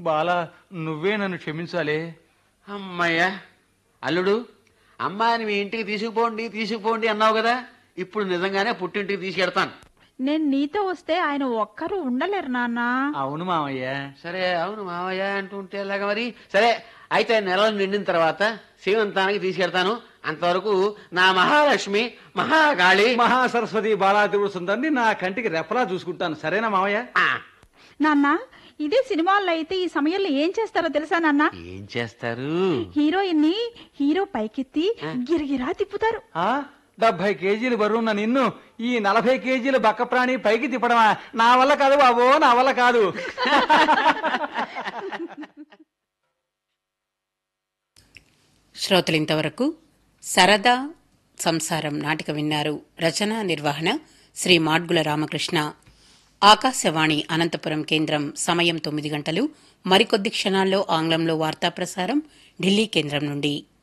బాలా నువ్వే నన్ను క్షమించాలే అమ్మయ్యా అల్లుడు అమ్మాయిని మీ ఇంటికి తీసుకుపోండి తీసుకుపోండి అన్నావు కదా ఇప్పుడు నిజంగానే పుట్టింటికి తీసుకెడతాను నేను నీతో వస్తే ఆయన ఒక్కరు ఉండలేరు నాన్న అవును మామయ్య సరే అవును మావయ్య అంటుంటే ఎలాగ మరి సరే అయితే నెలలు నిండిన తర్వాత శ్రీమంతానికి తీసుకెడతాను అంతవరకు నా మహాలక్ష్మి మహాకాళి మహాసరస్వతి బాలాదేవుడు సుందరిని నా కంటికి రెప్పలా చూసుకుంటాను సరేనా మామయ్య ఆ, నాన్న ఇదే సినిమాల్లో అయితే ఈ సమయంలో ఏం చేస్తారో తెలుసా నాన్న ఏం చేస్తారు హీరోయిన్ ని హీరో పైకెత్తి గిరగిరా తిప్పుతారు ఆ డెబ్బై కేజీలు బరువున్న నిన్ను ఈ నలభై కేజీల బక్క ప్రాణి పైకి తిప్పడమా నా వల్ల కాదు బాబో నా వల్ల కాదు శ్రోతలు ఇంతవరకు సరదా సంసారం నాటిక విన్నారు రచన నిర్వహణ శ్రీ మాడ్గుల రామకృష్ణ ఆకాశవాణి అనంతపురం కేంద్రం సమయం తొమ్మిది గంటలు మరికొద్ది క్షణాల్లో ఆంగ్లంలో వార్తా ప్రసారం ఢిల్లీ కేంద్రం నుండి